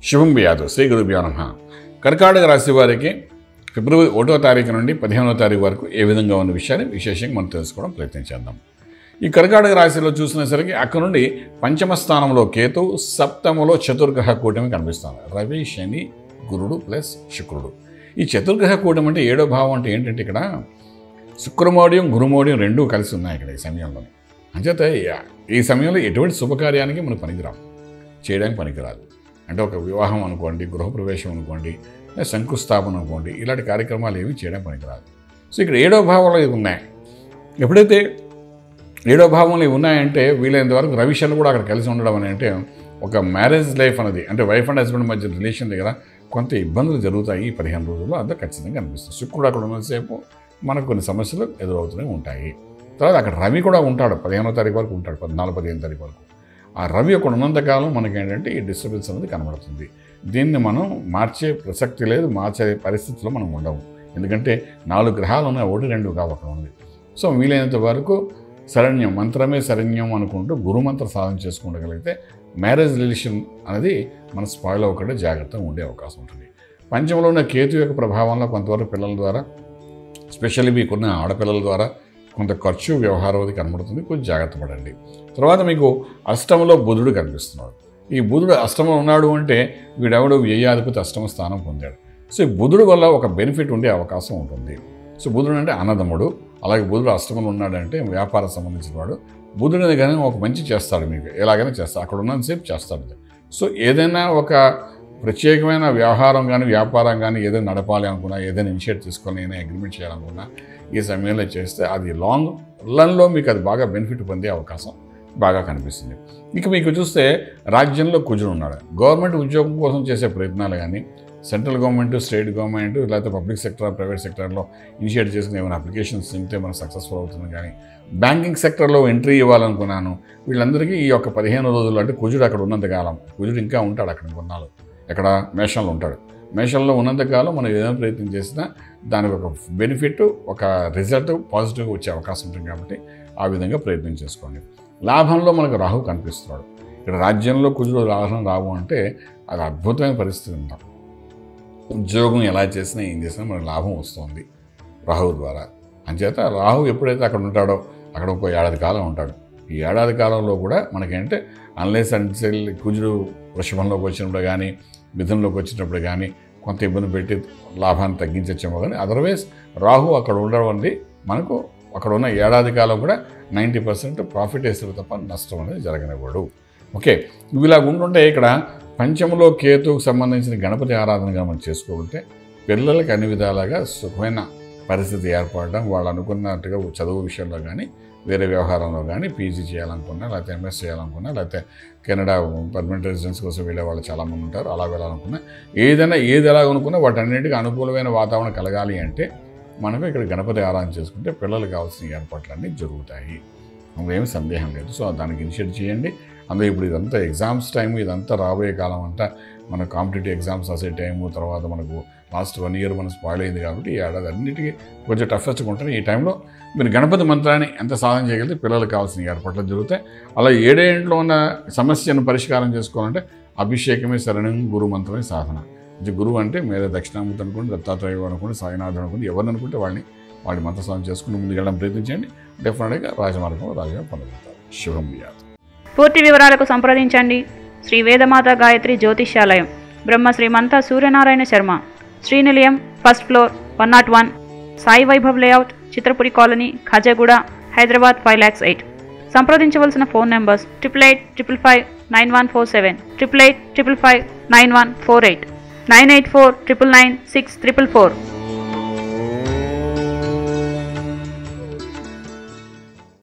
శుభం బియాదు శ్రీ గురుభ్యో నమ కర్కాటక రాశి వారికి ఫిబ్రవరి ఒకటో తారీఖు నుండి పదిహేనవ తారీఖు వరకు ఏ విధంగా ఉన్న విషయాన్ని విశేషంగా మనం తెలుసుకోవడం ప్రయత్నించేద్దాం ఈ కర్కాటక రాశిలో చూసినసరికి అక్కడ నుండి పంచమ స్థానంలో కేతు సప్తమలో చతుర్గ్రహ కూటమి కనిపిస్తుంది రవి శని గురుడు ప్లస్ శుక్రుడు ఈ చతుర్గ్రహ కూటమి అంటే ఏడో భావం అంటే ఏంటంటే ఇక్కడ శుక్రమోడియం గురుమోడియం రెండూ కలిసి ఉన్నాయి ఇక్కడ ఈ సమయంలో అంచేత ఈ సమయంలో ఎటువంటి శుభకార్యానికి మనం పనికిరాం చేయడానికి పనికిరాదు అంటే ఒక వివాహం అనుకోండి గృహప్రవేశం అనుకోండి లేదా శంకుస్థాపన అనుకోండి ఇలాంటి కార్యక్రమాలు ఏమీ చేయడం పనికిరాదు సో ఇక్కడ ఏడో భావంలో ఇవి ఉన్నాయి ఎప్పుడైతే ఏడో భావంలో ఇవి ఉన్నాయంటే వీలైనంత వరకు రవిశన్ కూడా అక్కడ కలిసి ఉండడం అని అంటే ఒక మ్యారేజ్ లైఫ్ అనేది అంటే వైఫ్ అండ్ హస్బెండ్ మధ్య రిలేషన్ దగ్గర కొంత ఇబ్బందులు జరుగుతాయి ఈ పదిహేను రోజుల్లో అంతా ఖచ్చితంగా అనిపిస్తుంది శుక్రుడు అక్కడ ఉన్నంతసేపు మనకు కొన్ని సమస్యలు ఎదురవుతూనే ఉంటాయి తర్వాత అక్కడ రవి కూడా ఉంటాడు పదిహేనో తారీఖు వరకు ఉంటాడు పద్నాలుగు పదిహేను తారీఖు వరకు ఆ రవి అక్కడ ఉన్నంతకాలం మనకి ఏంటంటే ఈ డిస్టర్బెన్స్ అనేది కనబడుతుంది దీన్ని మనం మార్చే ప్రసక్తి లేదు మార్చే పరిస్థితిలో మనం ఉండము ఎందుకంటే నాలుగు గ్రహాలు ఉన్నాయి ఒకటి రెండు కావు అక్కడ ఉంది సో వీలైనంత వరకు శరణ్యం మంత్రమే శరణ్యం అనుకుంటూ గురుమంత్ర సాధన చేసుకుంటగలిగితే మ్యారేజ్ రిలేషన్ అనేది మన స్పాయిల్ అవ్వకుండా జాగ్రత్తగా ఉండే అవకాశం ఉంటుంది పంచంలో ఉన్న కేతు యొక్క ప్రభావంలో కొంతవరకు పిల్లల ద్వారా స్పెషల్లీ మీకున్న ఆడపిల్లల ద్వారా కొంత ఖర్చు వ్యవహారం అది కనబడుతుంది కొంచెం జాగ్రత్త పడండి తర్వాత మీకు అష్టమంలో బుధుడు కనిపిస్తున్నాడు ఈ బుధుడు అష్టమంలో ఉన్నాడు అంటే వీడెవడు వ్యయాధిపతి అష్టమ స్థానం పొందాడు సో ఈ బుధుడు వల్ల ఒక బెనిఫిట్ ఉండే అవకాశం ఉంటుంది సో బుధుడు అంటే అన్నదమ్ముడు అలాగే బుధుడు అష్టమంలో ఉన్నాడంటే వ్యాపారం సంబంధించిన వాడు బుధుడిని కానీ ఒక మంచి చేస్తాడు మీకు ఎలాగైనా చేస్తాడు అక్కడ ఉన్నంతసేపు చేస్తాడు సో ఏదైనా ఒక ప్రత్యేకమైన వ్యవహారం కానీ వ్యాపారం కానీ ఏదైనా నడపాలి అనుకున్నా ఏదైనా ఇనిషియేట్ తీసుకొని ఏదైనా అగ్రిమెంట్ చేయాలనుకున్నా ఈ సమయంలో చేస్తే అది లాంగ్ రన్లో మీకు అది బాగా బెనిఫిట్ పొందే అవకాశం బాగా కనిపిస్తుంది ఇక మీకు చూస్తే రాజ్యంలో కుజుడు ఉన్నాడు గవర్నమెంట్ ఉద్యోగం కోసం చేసే ప్రయత్నాలు కానీ సెంట్రల్ గవర్నమెంట్ స్టేట్ గవర్నమెంట్ లేకపోతే పబ్లిక్ సెక్టర్ ప్రైవేట్ సెక్టర్లో ఇనిషియేట్ చేసుకుని ఏమైనా అప్లికేషన్స్ ఉంటే మనం సక్సెస్ఫుల్ అవుతుంది కానీ బ్యాంకింగ్ సెక్టర్లో ఎంట్రీ ఇవ్వాలనుకున్నాను వీళ్ళందరికీ ఈ యొక్క పదిహేను రోజులు అంటే కుజుడు అక్కడ ఉన్నంతకాలం కుజుడు ఇంకా ఉంటాడు అక్కడ కొన్నాళ్ళు ఎక్కడ మేషంలో ఉంటాడు మేషంలో ఉన్నంతకాలం మనం ఏదైనా ప్రయత్నం చేసినా దానికి ఒక బెనిఫిట్ ఒక రిజల్ట్ పాజిటివ్గా వచ్చే అవకాశం ఉంటుంది కాబట్టి ఆ విధంగా ప్రయత్నం చేసుకోండి లాభంలో మనకు రాహు కనిపిస్తున్నాడు ఇక్కడ రాజ్యంలో కుజుడు లాభం రావు అంటే అది అద్భుతమైన పరిస్థితి ఉంటాం ఉద్యోగం ఎలా చేసినా ఏం చేసినా మనకు లాభం వస్తుంది రాహు ద్వారా అంచేత రాహు ఎప్పుడైతే అక్కడ ఉంటాడో అక్కడ ఒక ఏడాది కాలం ఉంటాడు ఈ ఏడాది కాలంలో కూడా మనకేంటే అన్లెస్ అండ్ కుజుడు వృషభంలోకి వచ్చినప్పుడు కానీ మిథునంలోకి వచ్చినప్పుడు కానీ కొంత ఇబ్బంది పెట్టి లాభాన్ని తగ్గించచ్చేమో కానీ అదర్వైజ్ రాహు అక్కడ ఉండడం అనేది మనకు అక్కడ ఉన్న ఏడాది కాలం కూడా నైంటీ పర్సెంట్ ప్రాఫిట్ వేస్తారు తప్ప నష్టం అనేది జరగనివ్వడు ఓకే ఇవిలా ఉంటుంటే ఇక్కడ పంచములో కేతువుకు సంబంధించిన గణపతి ఆరాధనగా మనం చేసుకోకుంటే పిల్లలకి అన్ని విధాలుగా సుఖమైన పరిస్థితి ఏర్పడడం వాళ్ళు అనుకున్నట్టుగా చదువు విషయంలో కానీ వేరే వ్యవహారంలో కానీ పీజీ చేయాలనుకున్నా లేకపోతే ఎంఎస్ చేయాలనుకున్నా లేకపోతే కెనడా పర్మనెంట్ రెసిడెన్స్ కోసం వెళ్ళే వాళ్ళు చాలామంది ఉంటారు అలా వెళ్ళాలనుకున్నా ఏదైనా ఏది ఎలా అనుకున్నా వాటన్నిటికీ అనుకూలమైన వాతావరణం కలగాలి అంటే మనకు ఇక్కడ గణపతి ఆరాధన చేసుకుంటే పిల్లలకు కావాల్సిన ఏర్పాట్లన్నీ జరుగుతాయి అందులో సందేహం లేదు సో దానికి ఇనిషియేట్ చేయండి అందులో ఇప్పుడు ఇదంతా ఎగ్జామ్స్ టైం ఇదంతా రాబోయే కాలం అంతా మన కాంపిటేటివ్ ఎగ్జామ్స్ రాసే టైము తర్వాత మనకు లాస్ట్ వన్ ఇయర్ మనం స్పాయిల్ అయింది కాబట్టి ఈ ఏడాది అన్నిటికీ కొంచెం టఫెస్ట్గా ఉంటుంది ఈ టైంలో మీరు గణపతి మంత్రాన్ని ఎంత సాధన చేయగలిగితే పిల్లలకు కావాల్సిన ఏర్పాట్లు జరుగుతాయి అలా ఏడేంట్లో ఉన్న సమస్యను పరిష్కారం చేసుకోవాలంటే అభిషేకమే శరణం గురు మంత్రమే సాధన ఇది గురువు అంటే మీరే దక్షిణామూర్తి అనుకోండి దత్తాత్రేయ అనుకోండి సాయినాథుడు అనుకోండి ఎవరిని అనుకుంటే వాళ్ళని వాడి మంత్ర సాధన చేసుకుని ముందుకు వెళ్ళడం ప్రయత్నించండి డెఫినెట్గా రాజమార్గంలో రాజుగా పొందగలుగుతారు శుభం బియాదు పూర్తి వివరాలకు సంప్రదించండి Shri Vedamata Gayatri Jyotishyalayam Brahma Srimantha Suryanarayana Sharma Srinilayam first floor one nought one Sai Vaibhav layout Chitrapuri colony Khajaguda Hyderabad five lakhs eight సంప్రదించవలసిన phone numbers triple eight triple five nine one four seven triple eight triple five nine one four eight nine eight four triple nine six triple four